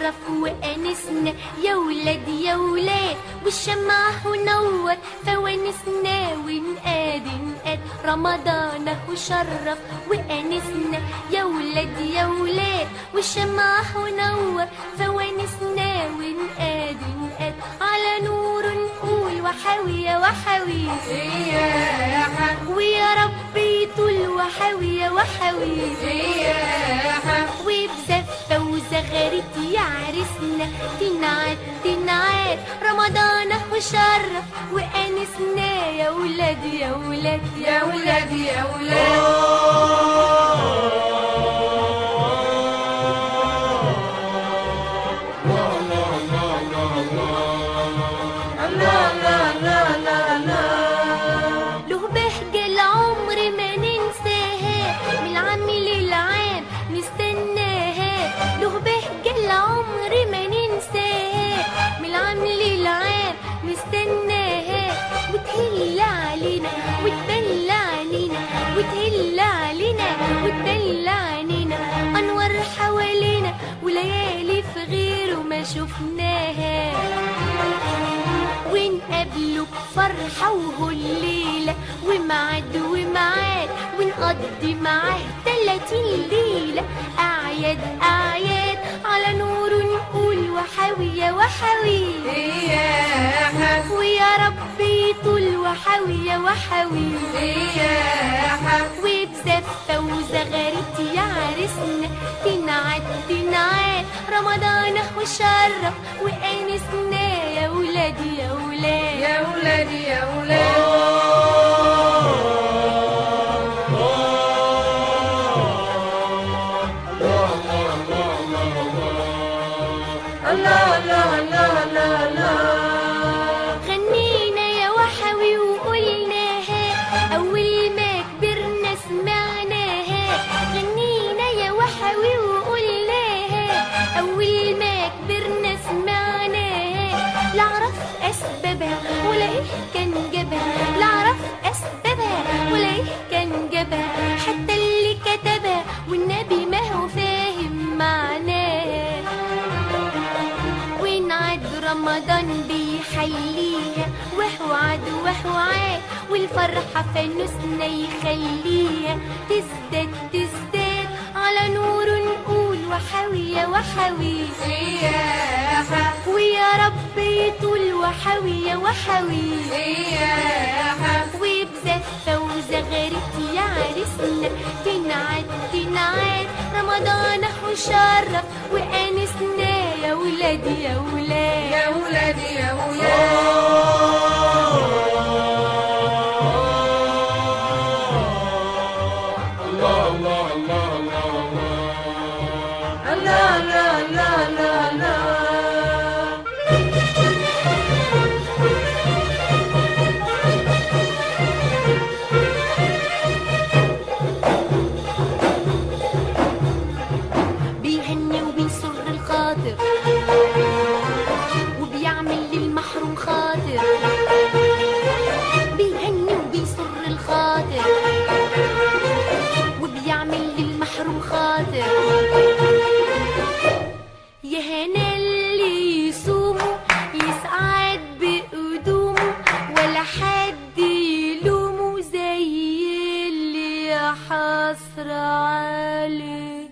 وشرف وأنسنا يا ولاد يا ولاد والشمعة نور فوانسنا ونقاد نقاد رمضان وشرف وأنسنا يا ولاد يا ولاد والشمعة نور فوانسنا ونقاد نقاد على نور نقول وحاوية وحاوي ويا ربي طول وحاوية وحاوي وبزفة وزغرت يا عرسنا تنعاد تنعاد رمضان وشرف وأنسنا يا ولاد يا ولاد يا ولاد يا ولاد له بهجة العمر ما ننساها من العام للعام نستناها له بهجة العمر ما ننساها من العام للعام نستناها وتهل علينا وتبل علينا وتهل علينا وتبل علينا أنوار حوالينا وليالي في غيره ما شفناها ونقابله بفرحة وهليلة ومعاد ومعاد ونقضي معاه تلاتين ليلة أعياد أعياد على نور نقول وحاوية وحاوي ويا ربي طول وحاوية وحاوي وبزفة وزغرت يا عرسنا تنعاد تنعاد رمضان وشرف وأنسنا يا ولادي يا ولاد يا ولادي يا ولاد الله الله الله الله الله غنينا يا وحوي وقلناها أول ما كبرنا سمعناها غنينا يا وحوي وقلناها أول ما كبرنا سمعناها لا أعرف أسبابها ولا إيه كان جابها لا أعرف أسبابها ولا إيه كان جابها حتى اللي كتبها والنبي ما هو فاهم معناها ونعد رمضان بيحليها وهو عد وهو عاد والفرحة فانوسنا يخليها تزداد تزداد على نور نقول وحاوية وحاوي سياحة ويا ربي طول وحاوية وحاوي سياحة وبزفة وزغرت يا عرسنا تنعاد تنعاد رمضان وشرف وأنسنا يا ولادي يا ولاد يا ولادي يا ولاد الله الله الله الله الله بيهني وبيسر الخاطر وبيعمل للمحروم خاطر بيهني وبيسر الخاطر وبيعمل للمحروم خاطر يا هنا اللي يصوموا يسعد بقدومه ولا حد يلومه زي اللي حصر عليه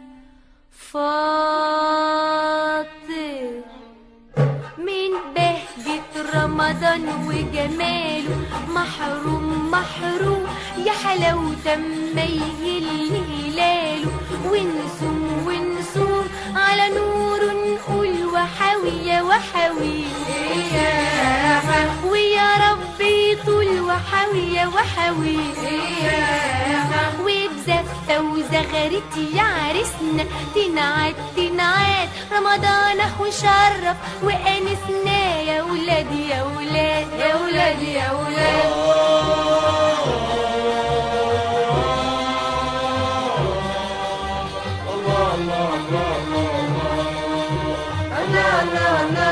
فاطر من بهجة رمضان وجماله محروم محروم يا حلاوة ما يهل هلاله ونصوم ونصوم على نور نقول وحاوية وحاوي سياحة ويا ربي طول وحاوية وحاوي سياحة وبزفة وزغرت يا عرسنا تنعاد تنعاد رمضان وشرف وأنسنا يا ولادي يا ولاد يا ولادي يا ولاد الله الله الله الله